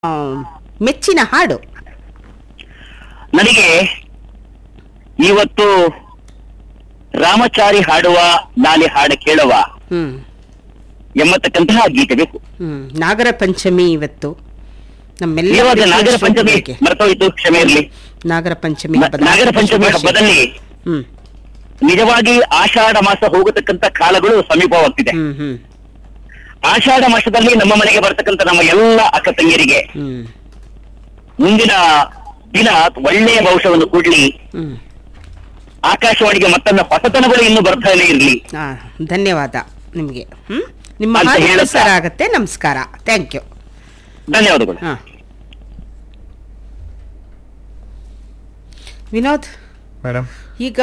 ಆ, ಮೆಚ್ಚಿನ ಹಾಡು ನನಗೆ ಇವತ್ತು ರಾಮಚಾರಿ ಹಾಡುವ ನಾಲಿ ಹಾಡು ಕೇಳುವ ಹ್ಮ್ ಎಂಬತಕ್ಕಂತಹ ಗೀತೆ ಬೇಕು ಹ್ಮ್ ನಾಗರ ಪಂಚಮಿ ಇವತ್ತು ನಮ್ಮೆಲ್ಲ ಇವಾಗ ನಾಗರ ಪಂಚಮಿ ಶ್ರೋತೃಗಳಿಗೆ. ಮರ್ತೋಯ್ತು ಕ್ಷಮೆ ಇರಲಿ ನಾಗರ ಪಂಚಮಿ ಹಬ್ಬದ ನಾಗರ ಪಂಚಮಿ ಶುಭಾಶಯ. ಹಬ್ಬದಲ್ಲಿ ಹ್ಮ್ ನಿಜವಾಗಿ ಆಷಾಢ ಮಾಸ ಹೋಗತಕ್ಕಂತ ಕಾಲಗಳು ಸಮೀಪವಾಗ್ತಿದೆ ಹ್ಮ್ ಹ್ಮ್ ಆಷಾಢ ಮಾಸದಲ್ಲಿ ನಮ್ಮ ಮನೆಗೆ ಬರ್ತಕ್ಕಂತ ನಮ್ಮ ಎಲ್ಲ ಅಕ್ಕ ತಂಗಿಯರಿಗೆ ಹ್ಮ್ ಮುಂದಿನ ದಿನ ಒಳ್ಳೆಯ ಭವಿಷ್ಯವನ್ನು ಕೂಡ್ಲಿ ಹ್ಮ್ ಆಕಾಶವಾಣಿಗೆ ಮತ್ತೊಮ್ಮೆ ಹೊಸತನಗಳು ಇನ್ನು ಬರ್ತಾನೆ ಇರ್ಲಿ ಆ, ಧನ್ಯವಾದ ನಿಮಗೆ ಹ್ಮ್ ನಿಮ್ಮ ಅಂತ ಹಾಡು ಹೇಳುತ್ತಾ- ಪ್ರಸಾರ ಆಗತ್ತೆ ನಮಸ್ಕಾರ ಥ್ಯಾಂಕ್ ಯು ಧನ್ಯವಾದಗಳು ಹಾ ವಿನೋದ್ ಮೇಡಮ್ ಈಗ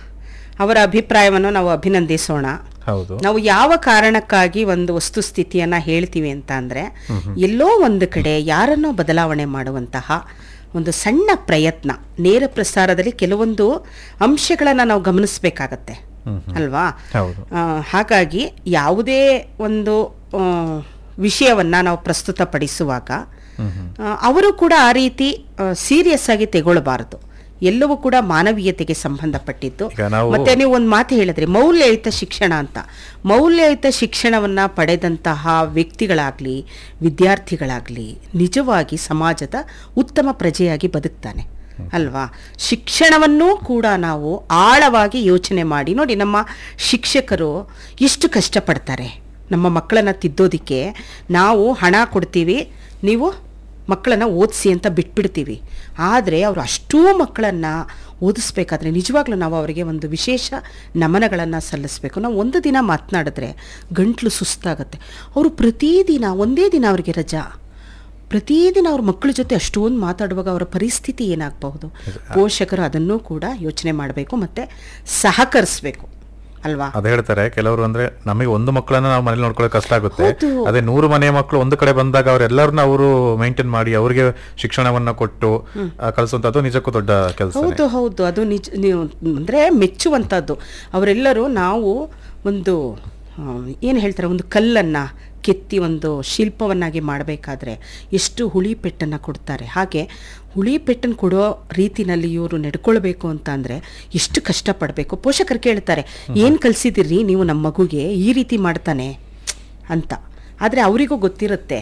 ಅವರ ಅಭಿಪ್ರಾಯವನ್ನು ನಾವು ಅಭಿನಂದಿಸೋಣ ಹೌದು ನಾವು ಯಾವ ಕಾರಣಕ್ಕಾಗಿ ಒಂದು ವಸ್ತುಸ್ಥಿತಿಯನ್ನ ಹೇಳ್ತೀವಿ ಅಂತ ಅಂದ್ರೆ ಎಲ್ಲೋ ಒಂದು ಕಡೆ ಯಾರನ್ನೋ ಬದಲಾವಣೆ ಮಾಡುವಂತಹ ಒಂದು ಸಣ್ಣ ಪ್ರಯತ್ನ ನೇರ ಪ್ರಸಾರದಲ್ಲಿ ಕೆಲವೊಂದು ಅಂಶಗಳನ್ನ ನಾವು ಗಮನಿಸಬೇಕಾಗತ್ತೆ ಹ್ಮ್ ಹ್ಮ್. ಅಲ್ವಾ ಹೌದು ಆ, ಹಾಗಾಗಿ ಯಾವುದೇ ಒಂದು ಆ, ವಿಷಯವನ್ನ ನಾವು ಪ್ರಸ್ತುತಪಡಿಸುವಾಗ ಹ್ಮ್ ಹ್ಮ್. ಆ, ಅವರು ಕೂಡ ಆ ರೀತಿ ಸೀರಿಯಸ್ ಆಗಿ ತೆಗೊಳ್ಳಬಾರದು ಎಲ್ಲವೂ ಕೂಡ ಮಾನವೀಯತೆಗೆ ಸಂಬಂಧಪಟ್ಟಿದ್ದು ಈಗ ನಾವು- ಮತ್ತೆ ನೀವು ಒಂದು ಮಾತು ಹೇಳಿದ್ರಿ ಮೌಲ್ಯಯುತ ಶಿಕ್ಷಣ ಅಂತ ಮೌಲ್ಯಯುತ ಶಿಕ್ಷಣವನ್ನ ಪಡೆದಂತಹ ವ್ಯಕ್ತಿಗಳಾಗ್ಲಿ ವಿದ್ಯಾರ್ಥಿಗಳಾಗ್ಲಿ ನಿಜವಾಗಿ ಸಮಾಜದ ಉತ್ತಮ ಪ್ರಜೆಯಾಗಿ ಬದುಕ್ತಾನೆ ಅಲ್ವಾ ಶಿಕ್ಷಣವನ್ನೂ ಕೂಡ ನಾವು ಆಳವಾಗಿ ಯೋಚನೆ ಮಾಡಿ ನೋಡಿ ನಮ್ಮ ಶಿಕ್ಷಕರು ಎಷ್ಟು ಕಷ್ಟಪಡ್ತಾರೆ ನಮ್ಮ ಮಕ್ಕಳನ್ನ ತಿದ್ದೋದಿಕ್ಕೆ ನಾವು ಹಣ ಕೊಡ್ತೀವಿ ನೀವು ಮಕ್ಕಳನ್ನ ಓದಿಸಿ ಅಂತ ಬಿಟ್ಬಿಡ್ತೀವಿ ಆದರೆ ಅವರು ಅಷ್ಟೂ ಮಕ್ಕಳನ್ನು ಓದಿಸ್ಬೇಕಾದ್ರೆ ನಿಜವಾಗ್ಲೂ ನಾವು ಅವರಿಗೆ ಒಂದು ವಿಶೇಷ ನಮನಗಳನ್ನು ಸಲ್ಲಿಸಬೇಕು ನಾವು ಒಂದು ದಿನ ಮಾತನಾಡಿದ್ರೆ ಗಂಟ್ಲು ಸುಸ್ತಾಗತ್ತೆ ಅವರು ಪ್ರತಿದಿನ ಒಂದೇ ದಿನ ಅವರಿಗೆ ರಜಾ ಪ್ರತಿದಿನ ಅವ್ರ ಮಕ್ಕಳ ಜೊತೆ ಅಷ್ಟೊಂದು ಮಾತಾಡುವಾಗ ಅವರ ಪರಿಸ್ಥಿತಿ ಏನಾಗಬಹುದು ಪೋಷಕರು ಅದನ್ನೂ ಕೂಡ ಯೋಚನೆ ಮಾಡಬೇಕು ಮತ್ತು ಸಹಕರಿಸ್ಬೇಕು ಅಲ್ವಾ ಅದ್ ಹೇಳ್ತಾರೆ ಕೆಲವರು ಅಂದ್ರೆ ನಮಗೆ ಒಂದು ಮಕ್ಕಳನ್ನ ನಾವು ಮನೇಲಿ ನೋಡ್ಕೊಳ್ಳೋಕೆ ಕಷ್ಟ ಆಗುತ್ತೆ ಹೌದು. ಅದೇ ನೂರು ಮನೆ ಮಕ್ಕಳು ಒಂದು ಕಡೆ ಬಂದಾಗ ಅವರೆಲ್ಲರನ್ನ ಅವರು ಮೇಂಟೈನ್ ಮಾಡಿ ಅವರಿಗೆ ಶಿಕ್ಷಣವನ್ನ ಕೊಟ್ಟು ಆ, ಕಲಿಸುವಂತದ್ದು ನಿಜಕ್ಕೂ ದೊಡ್ಡ ಕೆಲಸ ಹೌದು ಹೌದು ಅದು ನಿಜ ನೀವು ಅಂದರೆ ಮೆಚ್ಚುವಂಥದ್ದು ಅವರೆಲ್ಲರೂ ನಾವು ಒಂದು ಏನು ಹೇಳ್ತಾರೆ ಒಂದು ಕಲ್ಲನ್ನು ಕೆತ್ತಿ ಒಂದು ಶಿಲ್ಪವನ್ನಾಗಿ ಮಾಡಬೇಕಾದ್ರೆ ಎಷ್ಟು ಹುಳಿ ಪೆಟ್ಟನ್ನು ಕೊಡ್ತಾರೆ ಹಾಗೆ ಹುಳಿ ಪೆಟ್ಟನ್ನು ಕೊಡೋ ರೀತಿನಲ್ಲಿ ಇವರು ನಡ್ಕೊಳ್ಬೇಕು ಅಂತ ಅಂದರೆ ಎಷ್ಟು ಕಷ್ಟಪಡಬೇಕು ಪೋಷಕರು ಕೇಳ್ತಾರೆ ಏನು ಕಲಿಸಿದಿರಿ ನೀವು ನಮ್ಮ ಮಗುಗೆ ಈ ರೀತಿ ಮಾಡ್ತಾನೆ ಅಂತ ಆದರೆ ಅವರಿಗೂ ಗೊತ್ತಿರುತ್ತೆ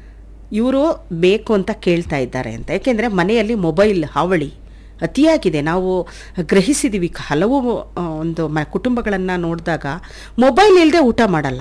ಇವರು ಬೇಕು ಅಂತ ಕೇಳ್ತಾ ಇದ್ದಾರೆ ಅಂತ ಯಾಕೆಂದರೆ ಮನೆಯಲ್ಲಿ ಮೊಬೈಲ್ ಹಾವಳಿ ಅತಿಯಾಗಿದೆ ನಾವು ಗ್ರಹಿಸಿದ್ದೀವಿ ಕ- ಹಲವು ಆ, ಒಂದು ಮ ಕುಟುಂಬಗಳನ್ನು ನೋಡಿದಾಗ ಮೊಬೈಲ್ ಇಲ್ಲದೆ ಊಟ ಮಾಡಲ್ಲ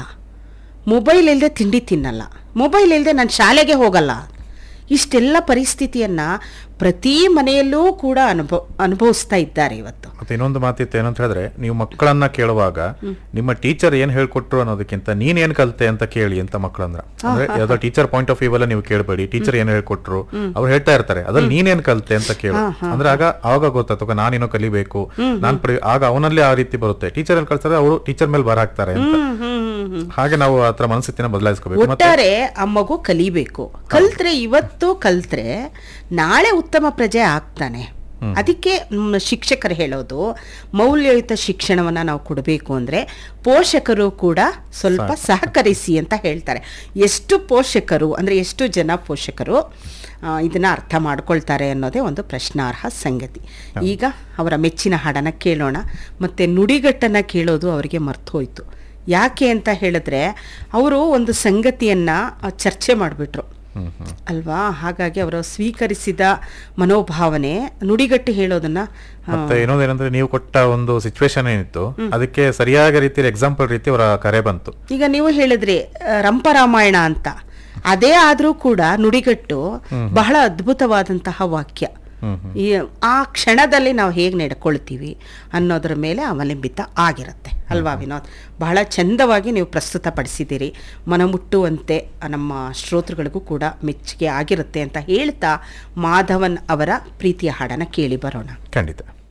ಮೊಬೈಲ್ ಇಲ್ಲದೆ ತಿಂಡಿ ತಿನ್ನಲ್ಲ ಮೊಬೈಲ್ ಇಲ್ಲದೆ ನಾನು ಶಾಲೆಗೆ ಹೋಗಲ್ಲ ಇಷ್ಟೆಲ್ಲ ಪರಿಸ್ಥಿತಿಯನ್ನು ಪ್ರತಿ ಮನೆಯಲ್ಲೂ ಕೂಡ ಅನುಭವ ಅನುಭವಿಸ್ತಾ ಇದ್ದಾರೆ ಇವತ್ತು ಮತ್ತೆ ಇನ್ನೊಂದು ಮಾತಿತ್ತು ಏನಂತ ಹೇಳಿದ್ರೆ ನೀವು ಮಕ್ಕಳನ್ನ ಕೇಳುವಾಗ ನಿಮ್ಮ ಟೀಚರ್ ಏನ್ ಹೇಳ್ಕೊಟ್ರು ಅನ್ನೋದಕ್ಕಿಂತ ನೀನ್ ಏನ್ ಕಲ್ತೆ ಅಂತ ಕೇಳಿ ಅಂತ ಮಕ್ಕಳಂದ್ರ ಅಂದ್ರೆ ಯಾವ್ದೋ ಟೀಚರ್ ಪಾಯಿಂಟ್ ಆಫ್ ವ್ಯೂ ಎಲ್ಲ ನೀವು ಕೇಳಬೇಡಿ ಟೀಚರ್ ಏನ್ ಹೇಳ್ಕೊಟ್ರು ಅವ್ರು ಹೇಳ್ತಾ ಇರ್ತಾರೆ ಅದ್ರಲ್ಲಿ ನೀನೇನ್ ಕಲ್ತೆ ಅಂತ ಕೇಳು ಅಂದ್ರೆ ಆಗ ಆವಾಗ ಗೊತ್ತಾಗ್ತದೆ ನಾನೇನೋ ಕಲಿಬೇಕು ನಾನ್ ಪಡಿ ಆಗ ಅವನಲ್ಲಿ ಆ ರೀತಿ ಬರುತ್ತೆ ಟೀಚರ್ ಏನ್ ಕಳ್ತಾರೆ ಅವರು ಟೀಚರ್ ಮೇಲೆ ಬರ ಹಾಕ್ತಾರೆ ಅಂತ ಹ್ಮ್, ಹ್ಮ್, ಹ್ಮ್, ಹ್ಮ್. ಹಾಗೆ ನಾವು ಆತರ ಮನಸ್ಥಿತಿನ ಬದಲಾಯಿಸ್ಕೋಬೇಕು ಮತ್ತೆ ಒಟ್ಟಾರೆ ಆ ಮಗು ಕಲಿಬೇಕು ಕಲ್ತ್ರೆ ಇವತ್ತು ಕಲ್ತ್ರೆ ನಾಳೆ ಉತ್ತಮ ಪ್ರಜೆ ಆಗ್ತಾನೆ ಅದಕ್ಕೆ ಮ್, ಶಿಕ್ಷಕರು ಹೇಳೋದು ಮೌಲ್ಯಯುತ ಶಿಕ್ಷಣವನ್ನ ನಾವು ಕೊಡಬೇಕು ಅಂದ್ರೆ ಪೋಷಕರು ಕೂಡ ಸ್ವಲ್ಪ ಸಹಕರಿಸಿ ಅಂತ ಹೇಳ್ತಾರೆ ಎಷ್ಟು ಪೋಷಕರು ಅಂದ್ರೆ ಎಷ್ಟು ಜನ ಪೋಷಕರು ಆ, ಇದನ್ನ ಅರ್ಥ ಮಾಡ್ಕೊಳ್ತಾರೆ ಅನ್ನೋದೇ ಒಂದು ಪ್ರಶ್ನಾರ್ಹ ಸಂಗತಿ ಈಗ ಅವರ ಮೆಚ್ಚಿನ ಹಾಡನ್ನ ಕೇಳೋಣ ಮತ್ತೆ ನುಡಿಗಟ್ಟನ್ನ ಕೇಳೋದು ಅವರಿಗೆ ಮರ್ತೋಯ್ತು ಯಾಕೆ ಅಂತ ಹೇಳಿದ್ರೆ ಅವರು ಒಂದು ಸಂಗತಿಯನ್ನ ಆ, ಚರ್ಚೆ ಮಾಡಿಬಿಟ್ರು ಹ್ಮ್ ಹ್ಮ್ ಅಲ್ವಾ ಹಾಗಾಗಿ ಅವರು ಸ್ವೀಕರಿಸಿದ ಮನೋಭಾವನೆ ನುಡಿಗಟ್ಟು ಹೇಳೋದನ್ನ ಆ, ಮತ್ತೆ ಇನ್ನೊಂದೇನಂದ್ರೆ ನೀವು ಕೊಟ್ಟ ಒಂದು ಸಿಚುವೇಶನ್ ಏನಿತ್ತು ಅದಕ್ಕೆ ಸರಿಯಾದ ರೀತಿಯಲ್ಲಿ ಎಕ್ಸಾಂಪಲ್ ರೀತಿ ಅವರ ಕರೆ ಬಂತು ಈಗ ನೀವು ಹೇಳಿದ್ರಿ ಆ, ರಂಪರಾಮಾಯಣ ಅಂತ ಅದೇ ಆದರೂ ಕೂಡ ನುಡಿಗಟ್ಟು ಬಹಳ ಅದ್ಭುತವಾದಂತಹ ವಾಕ್ಯ ಹ್ಮ್ ಹ್ಮ್ ಈ ಆ ಕ್ಷಣದಲ್ಲಿ ನಾವು ಹೇಗೆ ನಡ್ಕೊಳ್ತೀವಿ ಅನ್ನೋದ್ರ ಮೇಲೆ ಅವಲಂಬಿತ ಆಗಿರುತ್ತೆ ಅಲ್ವಾ ವಿನೋದ್ ಬಹಳ ಚಂದವಾಗಿ ನೀವು ಪ್ರಸ್ತುತಪಡಿಸಿದ್ದೀರಿ ಮನಮುಟ್ಟುವಂತೆ ನಮ್ಮ ಶ್ರೋತೃಗಳಿಗೂ ಕೂಡ ಮೆಚ್ಚುಗೆ ಆಗಿರುತ್ತೆ ಅಂತ ಹೇಳ್ತಾ ಮಾಧವನ್ ಅವರ ಪ್ರೀತಿಯ ಹಾಡನ್ನು ಕೇಳಿ ಬರೋಣ ಖಂಡಿತ